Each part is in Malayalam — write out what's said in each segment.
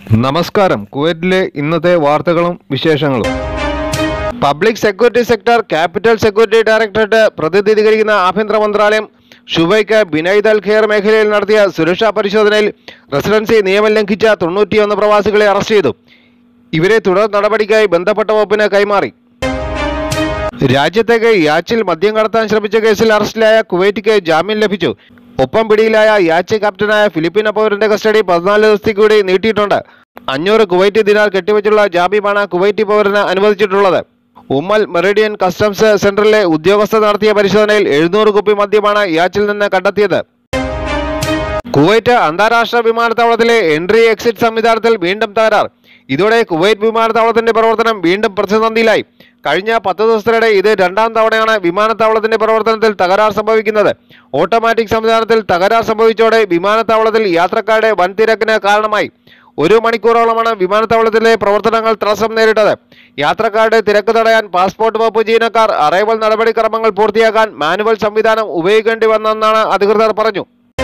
നമസ്കാരം കുവൈറ്റിലെ ഇന്നത്തെ വാർത്തകളും വിശേഷങ്ങളും public security sector capital security directorate പ്രതിനിധീകരിക്കുന്ന ആഭ്യന്തര മന്ത്രാലയം ഷുബൈക്ക് ബിനൈദ് അൽ ഖേർ മേഖലയിൽ നടത്തിയ സുരക്ഷാ പരിശോധനയിൽ റെസിഡൻസി നിയമം ലംഘിച്ച തൊണ്ണൂറ്റിയൊന്ന് പ്രവാസികളെ അറസ്റ്റ് ചെയ്തു ഇവരെ തുടർ നടപടിക്കായി ബന്ധപ്പെട്ട വകുപ്പിന് കൈമാറി രാജ്യത്തേക്ക് യാച്ചിൽ മദ്യം കടത്താൻ ശ്രമിച്ച കേസിൽ അറസ്റ്റിലായ കുവൈറ്റിക്ക് ജാമ്യം ലഭിച്ചു ഒപ്പം പിടിയിലായ യാച്ച് ക്യാപ്റ്റനായ ഫിലിപ്പീൻ പൗരന്റെ കസ്റ്റഡി പതിനാല് ദിവസത്തേക്ക് കൂടി നീട്ടിയിട്ടുണ്ട് അഞ്ഞൂറ് കുവൈറ്റ് ദിനാർ കെട്ടിവെച്ചുള്ള ജാമ്യമാണ് കുവൈറ്റ് പൗരന് അനുവദിച്ചിട്ടുള്ളത് ഉമ്മൽ മെറിഡിയൻ കസ്റ്റംസ് സെന്ററിലെ ഉദ്യോഗസ്ഥർ നടത്തിയ പരിശോധനയിൽ എഴുന്നൂറ് കുപ്പി മദ്യമാണ് യാച്ചിൽ നിന്ന് കണ്ടെത്തിയത് കുവൈറ്റ് അന്താരാഷ്ട്ര വിമാനത്താവളത്തിലെ എൻട്രി എക്സിറ്റ് സംവിധാനത്തിൽ വീണ്ടും തകരാർ ഇതോടെ കുവൈറ്റ് വിമാനത്താവളത്തിന്റെ പ്രവർത്തനം വീണ്ടും പ്രതിസന്ധിയിലായി കഴിഞ്ഞ പത്ത് ദിവസത്തിനിടെ ഇത് രണ്ടാം തവണയാണ് വിമാനത്താവളത്തിന്റെ പ്രവർത്തനത്തിൽ തകരാർ സംഭവിക്കുന്നത് ഓട്ടോമാറ്റിക് സംവിധാനത്തിൽ തകരാർ സംഭവിച്ചോടെ വിമാനത്താവളത്തിൽ യാത്രക്കാരുടെ വൻ തിരക്കിന് കാരണമായി ഒരു മണിക്കൂറോളമാണ് വിമാനത്താവളത്തിലെ പ്രവർത്തനങ്ങൾ തടസ്സം നേരിട്ടത് യാത്രക്കാരുടെ തിരക്ക് തടയാൻ പാസ്പോർട്ട് വകുപ്പ് ജീവനക്കാർ അറൈവൽ നടപടിക്രമങ്ങൾ പൂർത്തിയാക്കാൻ മാനുവൽ സംവിധാനം ഉപയോഗിക്കേണ്ടി വന്നെന്നാണ് അധികൃതർ പറഞ്ഞു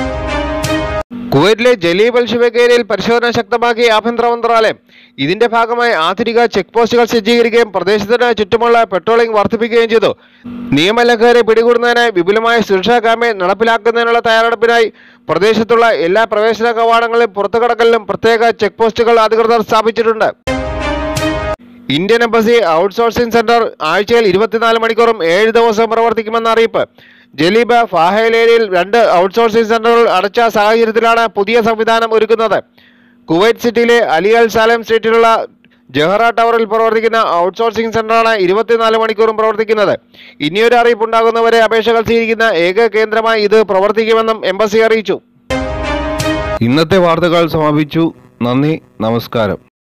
കുവൈറ്റിലെ ജലീബ് അൽ ഷിബേക്ക് ഏരിയയിൽ പരിശോധന ശക്തമാക്കി ആഭ്യന്തര മന്ത്രാലയം ഇതിന്റെ ഭാഗമായി ആധുനിക ചെക്ക് പോസ്റ്റുകൾ സജ്ജീകരിക്കുകയും പ്രദേശത്തിന് ചുറ്റുമുള്ള പെട്രോളിംഗ് വർദ്ധിപ്പിക്കുകയും ചെയ്തു നിയമലംഘകരെ പിടികൂടുന്നതിന് വിപുലമായ സുരക്ഷാ ക്യാമ്പയിൻ നടപ്പിലാക്കുന്നതിനുള്ള തയ്യാറെടുപ്പിനായി പ്രദേശത്തുള്ള എല്ലാ പ്രവേശന കവാടങ്ങളിലും പുറത്തുകടക്കലിലും പ്രത്യേക ചെക്ക് പോസ്റ്റുകൾ അധികൃതർ സ്ഥാപിച്ചിട്ടുണ്ട് ഇന്ത്യൻ എംബസി ഔട്ട്സോഴ്സിംഗ് സെന്റർ ആഴ്ചയിൽ ഇരുപത്തിനാല് മണിക്കൂറും ഏഴ് ദിവസം പ്രവർത്തിക്കുമെന്ന അറിയിപ്പ് ജലീബ് ഫാഹേൽ ഏരിയയിൽ രണ്ട് ഔട്ട്സോഴ്സിംഗ് സെന്ററുകൾ അടച്ച സാഹചര്യത്തിലാണ് പുതിയ സംവിധാനം ഒരുക്കുന്നത് കുവൈറ്റ് സിറ്റിയിലെ അലി അൽ സാലേം സ്ട്രീറ്റിലുള്ള ജഹറ ടവറിൽ പ്രവർത്തിക്കുന്ന ഔട്ട്സോഴ്സിംഗ് സെന്ററാണ് ഇരുപത്തിനാല് മണിക്കൂറും പ്രവർത്തിക്കുന്നത് ഇനിയൊരു അറിയിപ്പ് ഉണ്ടാകുന്നവരെ അപേക്ഷകൾ സ്വീകരിക്കുന്ന ഏക കേന്ദ്രമായി ഇത് പ്രവർത്തിക്കുമെന്നും എംബസി അറിയിച്ചു ഇന്നത്തെ വാർത്തകൾ സമാപിച്ചു നന്ദി നമസ്കാരം